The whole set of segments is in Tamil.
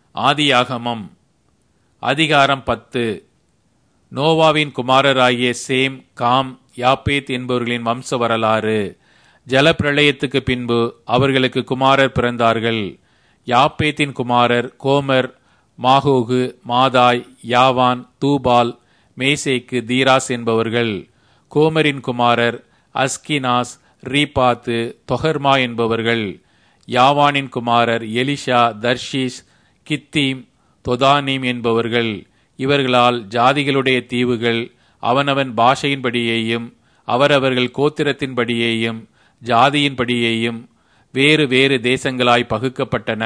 ஆதியாகமம் அதிகாரம் பத்து நோவாவின் குமாரராகிய சேம் காம் யாப்பேத் என்பவர்களின் வம்ச வரலாறு ஜலப்பிரளயத்துக்கு பின்பு அவர்களுக்கு குமாரர் பிறந்தார்கள் யாப்பேத்தின் குமாரர் கோமர் மாகோகு மாதாய் யாவான் தூபால் மேசேக்கு தீராஸ் என்பவர்கள் கோமரின் குமாரர் அஸ்கினாஸ் ரீபாத்து தொகர்மா என்பவர்கள் யாவானின் குமாரர் எலிஷா தர்ஷீஸ் கித்தீம் தொதானீம் என்பவர்கள் இவர்களால் ஜாதிகளுடைய தீவுகள் அவனவன் பாஷையின்படியேயும் அவரவர்கள் கோத்திரத்தின்படியேயும் ஜாதியின்படியேயும் வேறு வேறு தேசங்களாய் பகுக்கப்பட்டன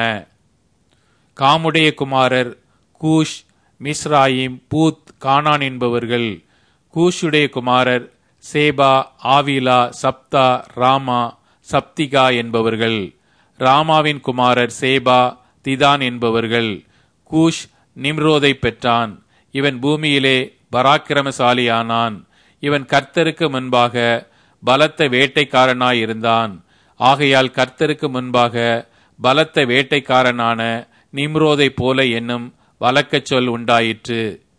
காமுடைய குமாரர் கூஷ் மிஸ்ராயிம் பூத் கானான் என்பவர்கள் கூஷுடைய குமாரர் சேபா ஆவிலா சப்தா ராமா சப்திகா என்பவர்கள் ராமாவின் குமாரர் சேபா திதான் என்பவர்கள் கூஷ் நிம்ரோதை பெற்றான் இவன் பூமியிலே பராக்கிரமசாலியானான் இவன் கர்த்தருக்கு முன்பாக பலத்த வேட்டைக்காரனாயிருந்தான் ஆகையால் கர்த்தருக்கு முன்பாக பலத்த வேட்டைக்காரனான நிம்ரோதை போல என்னும் வழக்கச் சொல் உண்டாயிற்று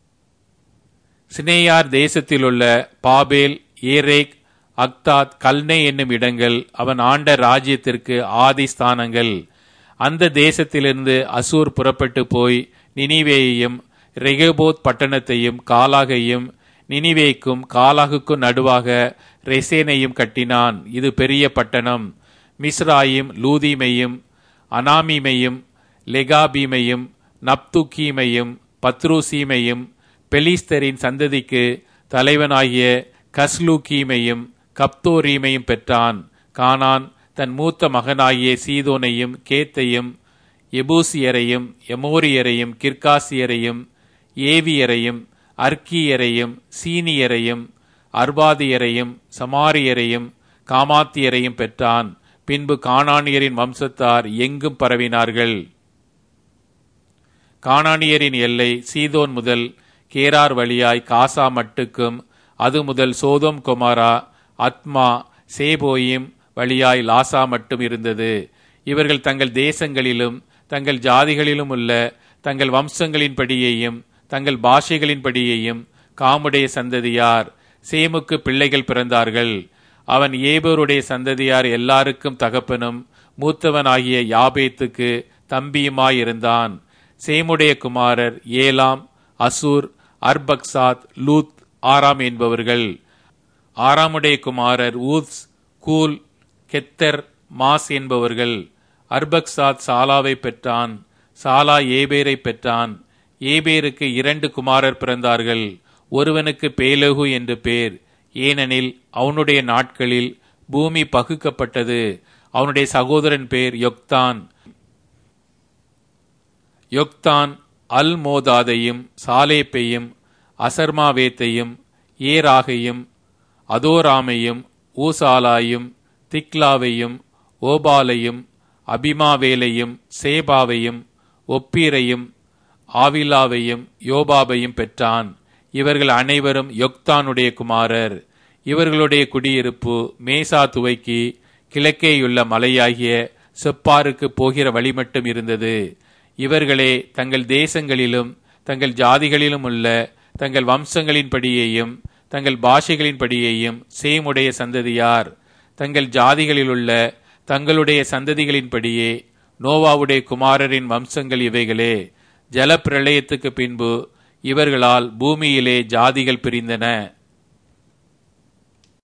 சினேயார் தேசத்திலுள்ள பாபேல் ஏரேக் அக்தாத் கல்னே என்னும் இடங்கள் அவன் ஆண்ட ராஜ்யத்திற்கு ஆதி ஸ்தானங்கள் அந்த தேசத்திலிருந்து அசூர் புறப்பட்டு போய் நினிவேயையும் ரெகபோத் பட்டணத்தையும் காலாகையும் நினிவேக்கும் காலாகுக்கும் நடுவாக ரெசேனையும் கட்டினான் இது பெரிய பட்டணம் மிஸ்ராயும் லூதீமையும் அனாமீமையும் லெகாபீமையும் நப்துக்கீமையும் பத்ரூசீமையும் பெலிஸ்தரின் சந்ததிக்கு தலைவனாகிய கஸ்லூக்கீமையும் கப்தோரீமையும் பெற்றான் கானான் தன் மூத்த மகனாகிய சீதோனையும் கேத்தையும் எபூசியரையும் எமோரியரையும் கிர்காசியரையும் ஏவியரையும் அர்க்கியரையும் சீனியரையும் அர்பாதியரையும் சமாரியரையும் காமாத்தியரையும் பெற்றான் பின்பு கானானியரின் வம்சத்தார் எங்கும் பரவினார்கள் கானானியரின் எல்லை சீதோன் முதல் கேரார் வழியாய் காசா மட்டுக்கும் அது முதல் சோதோம் குமாரா அத்மா சேபோயிம் வழியாய் லாசா மட்டும் இருந்தது இவர்கள் தங்கள் தேசங்களிலும் தங்கள் ஜாதிகளிலும் உள்ள தங்கள் வம்சங்களின்படியேயும் தங்கள் பாஷைகளின்படியேயும் காமுடைய சந்ததியார் சேமுக்கு பிள்ளைகள் பிறந்தார்கள் அவன் ஏபோருடைய சந்ததியார் எல்லாருக்கும் தகப்பனும் மூத்தவனாகிய யாபேத்துக்கு தம்பியுமாயிருந்தான் சேமுடைய குமாரர் ஏலாம் அசூர் அர்பக்சாத் லூத் ஆராம் என்பவர்கள் ஆறாமுடைய குமாரர் ஊத்ஸ் கூல் கெத்தர் மாஸ் என்பவர்கள் அர்பக்சாத் சாலாவை பெற்றான் சாலா ஏபேரை பெற்றான் ஏபேருக்கு இரண்டு குமாரர் பிறந்தார்கள் ஒருவனுக்கு பேலகு என்று பேர் ஏனெனில் அவனுடைய நாட்களில் பூமி பகுக்கப்பட்டது அவனுடைய சகோதரன் பேர் யொக்தான் யொக்தான் அல் மோதாதையும் சாலேப்பையும் அசர்மாவேத்தையும் ஏராகையும் அதோராமையும் ஊசாலாயும் திக்லாவையும் ஓபாலையும் அபிமாவேலையும் சேபாவையும் ஒப்பீரையும் ஆவிலாவையும் யோபாபையும் பெற்றான் இவர்கள் அனைவரும் யொக்தானுடைய குமாரர் இவர்களுடைய குடியிருப்பு மேசா துவைக்கி கிழக்கேயுள்ள மலையாகிய செப்பாருக்கு போகிற வழி மட்டும் இருந்தது இவர்களே தங்கள் தேசங்களிலும் தங்கள் ஜாதிகளிலும் உள்ள தங்கள் வம்சங்களின்படியேயும் தங்கள் பாஷைகளின்படியேயும் சேமுடைய சந்ததியார் தங்கள் ஜாதிகளிலுள்ள தங்களுடைய சந்ததிகளின்படியே நோவாவுடைய குமாரரின் வம்சங்கள் இவைகளே ஜலப்பிரளயத்துக்கு பின்பு இவர்களால் பூமியிலே ஜாதிகள் பிரிந்தன